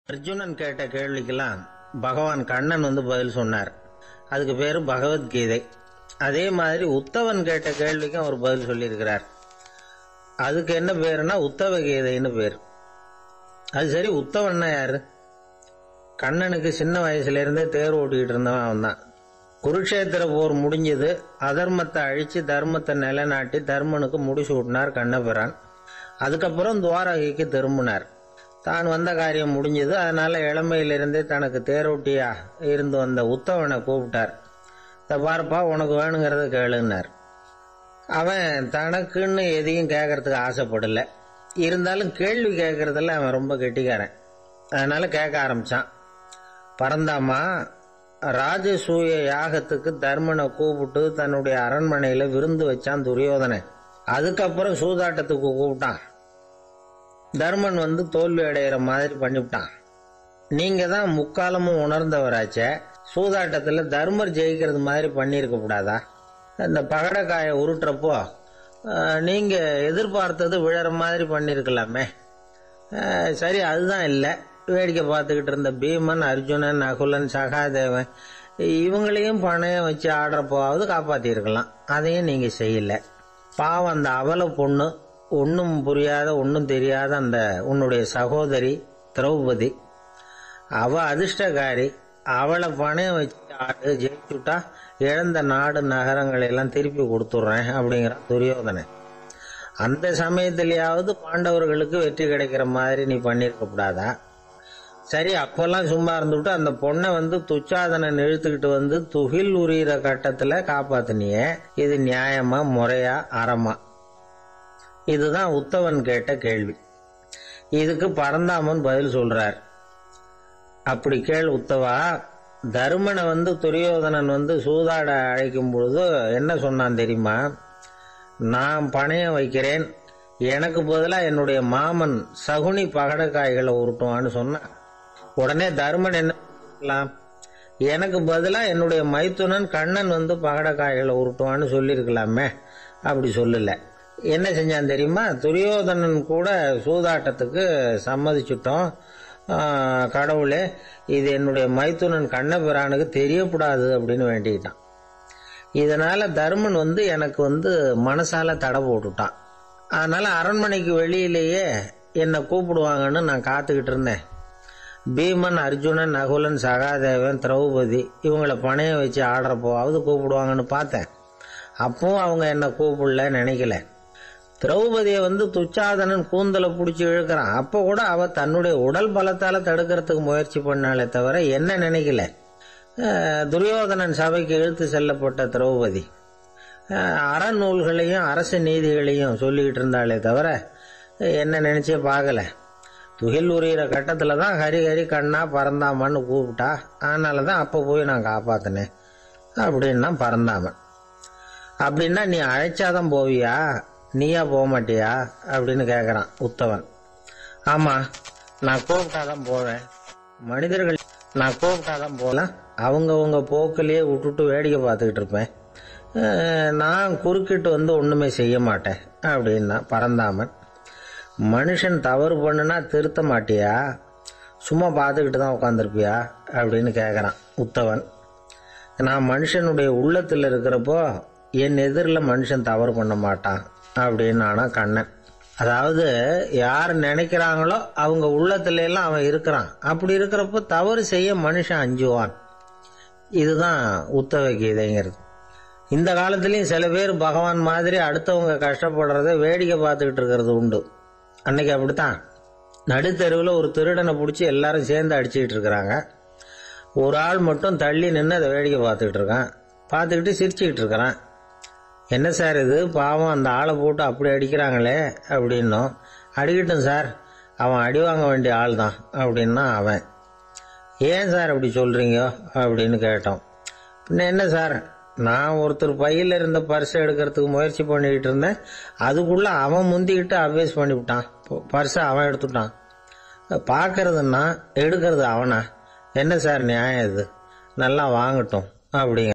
அர்ஜுனன் கேட்ட கேள்விக்கெல்லாம் பகவான் கண்ணன் வந்து பதில் சொன்னார் அதுக்கு பேரு பகவத்கீதை அதே மாதிரி உத்தவன் கேட்ட கேள்விக்கும் அவர் பதில் சொல்லியிருக்கிறார் அதுக்கு என்ன பேருனா உத்தவ கீதைன்னு பேர் அது சரி உத்தவன்னா யாரு கண்ணனுக்கு சின்ன வயசுல இருந்தே தேர் ஓட்டிக்கிட்டு இருந்தவன் அவன் தான் குருக்ஷேத்திர போர் முடிஞ்சது அதர்மத்தை அழிச்சு தர்மத்தை நிலைநாட்டி தர்மனுக்கு முடிச்சு விட்டினார் கண்ணபிரான் அதுக்கப்புறம் துவாரகைக்கு திரும்பினார் தான் வந்த காரியம் முடிஞ்சது அதனால இளமையிலிருந்தே தனக்கு தேரோட்டியா இருந்து வந்த உத்தவனை கூப்பிட்டார் இந்த பாருப்பா உனக்கு வேணுங்கிறத கேளுன்னார் அவன் தனக்குன்னு எதையும் கேட்கறதுக்கு ஆசைப்படல இருந்தாலும் கேள்வி கேட்கறதுல அவன் ரொம்ப கெட்டிக்காரன் அதனால கேட்க ஆரம்பிச்சான் பரந்தாமா ராஜசூய யாகத்துக்கு தர்மனை கூப்பிட்டு தன்னுடைய அரண்மனையில விருந்து வச்சான் துரியோதனன் அதுக்கப்புறம் சூதாட்டத்துக்கு கூப்பிட்டான் தர்மன் வந்து தோல்வி அடைகிற மாதிரி பண்ணிவிட்டான் நீங்க தான் முக்காலமும் உணர்ந்தவராச்சே சூதாட்டத்துல தர்மர் ஜெயிக்கிறது மாதிரி பண்ணியிருக்க கூடாதா இந்த பகடக்காயை உருட்டுறப்போ அஹ், நீங்க எதிர்பார்த்தது விழற மாதிரி பண்ணியிருக்கலாமே அஹ், சரி அதுதான் இல்லை வேடிக்கை பார்த்துக்கிட்டு இருந்த பீமன் அர்ஜுனன் நகுலன் சகாதேவன் இவங்களையும் பணையம் வச்சு ஆடுறப்போவாவது காப்பாத்திருக்கலாம் அதையும் நீங்க செய்யல பாவம் அந்த அவல பொண்ணு ஒன்றும் புரியாத ஒன்றும் தெரியாத அந்த உன்னுடைய சகோதரி திரௌபதி அவ அதிர்ஷ்டக்காரி அவளை பணையம் வச்சு ஆடு ஜெயிச்சுட்டா இழந்த நாடு நகரங்களை எல்லாம் திருப்பி கொடுத்துட்றேன் அப்படிங்கிறான் துரியோதனன் அந்த சமயத்திலேயாவது பாண்டவர்களுக்கு வெற்றி கிடைக்கிற மாதிரி நீ பண்ணியிருக்க கூடாதா சரி அப்பெல்லாம் சும்மா இருந்துவிட்டு அந்த பொண்ணை வந்து துச்சாதனன் இழுத்துக்கிட்டு வந்து துகில் உரியிற கட்டத்துல காப்பாத்தினியே இது நியாயமா முறையா அறமா இதுதான் உத்தவன் கேட்ட கேள்வி இதுக்கு பரந்தாமன் பதில் சொல்றார் அப்படி கேள் உத்தவா தருமனை வந்து துரியோதனன் வந்து சூதாட அழைக்கும் பொழுது என்ன சொன்னான் தெரியுமா நான் பணையம் வைக்கிறேன் எனக்கு பதிலாக என்னுடைய மாமன் சகுனி பகடக்காய்களை உருட்டுவான்னு சொன்னான் உடனே தருமன் என்ன சொல்லலாம் எனக்கு பதிலாக என்னுடைய மைத்துனன் கண்ணன் வந்து பகடக்காய்களை உருட்டுவான்னு சொல்லியிருக்கலாமே அப்படி சொல்லல என்ன செஞ்சான் தெரியுமா துரியோதனன் கூட சூதாட்டத்துக்கு சம்மதிச்சுட்டோம் ஆஹ், கடவுளே இது என்னுடைய மைத்துனன் கண்ணபிரானுக்கு தெரியக்கூடாது அப்படின்னு வேண்டிக்கிட்டான் இதனால தருமன் வந்து எனக்கு வந்து மனசால தடை போட்டுட்டான் அதனால அரண்மனைக்கு வெளியிலேயே என்னை கூப்பிடுவாங்கன்னு நான் காத்துக்கிட்டு இருந்தேன் பீமன் அர்ஜுனன் நகுலன் சகாதேவன் திரௌபதி இவங்கள பணையம் வச்சு ஆடுறப்போவாவது கூப்பிடுவாங்கன்னு பார்த்தேன் அப்பவும் அவங்க என்னை கூப்பிடல நினைக்கல திரௌபதியை வந்து துச்சாதனன் கூந்தலை பிடிச்சி இழுக்கிறான் அப்போ கூட அவ தன்னுடைய உடல் பலத்தால தடுக்கிறதுக்கு முயற்சி பண்ணாலே தவிர என்ன நினைக்கல அஹ், துரியோதனன் சபைக்கு இழுத்து செல்லப்பட்ட திரௌபதி அஹ், அறநூல்களையும் அரச நீதிகளையும் சொல்லிக்கிட்டு இருந்தாலே தவிர என்ன நினைச்சே பார்க்கல துகில் உரியிற கட்டத்தில் தான் ஹரி ஹரி கண்ணா பறந்தாமன்னு கூப்பிட்டா அதனால தான் அப்போ போய் நான் காப்பாத்தினேன் அப்படின்னா பறந்தாமன் அப்படின்னா நீ அழைச்சாதான் போவியா நீயா போக மாட்டியா அப்படின்னு கேட்குறான் உத்தவன் ஆமாம் நான் கூப்பிட்டாதான் போவேன் மனிதர்கள் நான் கூப்பிட்டாதான் போகலாம் அவங்கவுங்க போக்கிலேயே விட்டுட்டு வேடிக்கை பார்த்துக்கிட்டு இருப்பேன் அஹ், நான் குறுக்கிட்டு வந்து ஒன்றுமே செய்ய மாட்டேன் அப்படின்னா பரந்தாமன் மனுஷன் தவறு பண்ணுனா திருத்த மாட்டியா சும்மா பார்த்துக்கிட்டு தான் உட்காந்துருப்பியா அப்படின்னு கேட்குறான் உத்தவன் நான் மனுஷனுடைய உள்ளத்தில் இருக்கிறப்போ என் எதிரில் மனுஷன் தவறு பண்ண மாட்டான் அப்படின்னு ஆனா கண்ணன் அதாவது யார் நினைக்கிறாங்களோ அவங்க உள்ளத்துல எல்லாம் அவன் இருக்கிறான் அப்படி இருக்கிறப்போ தவறு செய்ய மனுஷன் அஞ்சுவான் இதுதான் உத்தவ கீதைங்கிறது இந்த காலத்துலயும் சில பேர் பகவான் மாதிரி அடுத்தவங்க கஷ்டப்படுறத வேடிக்கை பார்த்துக்கிட்டு இருக்கிறது உண்டு அன்னைக்கு அப்படித்தான் நடுத்தெருவில் ஒரு திருடனை பிடிச்சி எல்லாரும் சேர்ந்து அடிச்சுக்கிட்டு இருக்கிறாங்க ஒரு ஆள் மட்டும் தள்ளி நின்று அதை வேடிக்கை பார்த்துக்கிட்டு இருக்கான் பார்த்துக்கிட்டு சிரிச்சுக்கிட்டு இருக்கிறான் என்ன சார் இது பாவம் அந்த ஆளை போட்டு அப்படி அடிக்கிறாங்களே அப்படின்னோம் அடிக்கட்டும் சார் அவன் அடி வாங்க வேண்டிய ஆள் தான் அப்படின்னா அவன் ஏன் சார் அப்படி சொல்கிறீங்க அப்படின்னு கேட்டோம் பின்ன என்ன சார் நான் ஒருத்தர் பையில் இருந்த பர்ஸை எடுக்கிறதுக்கு முயற்சி பண்ணிக்கிட்டு இருந்தேன் அதுக்குள்ளே அவன் முந்திக்கிட்டு அபேஸ் பண்ணிவிட்டான் பர்ஸை அவன் எடுத்துட்டான் பார்க்கறதுன்னா எடுக்கிறது அவனா என்ன சார் நியாயம் இது நல்லா வாங்கட்டும் அப்படிங்க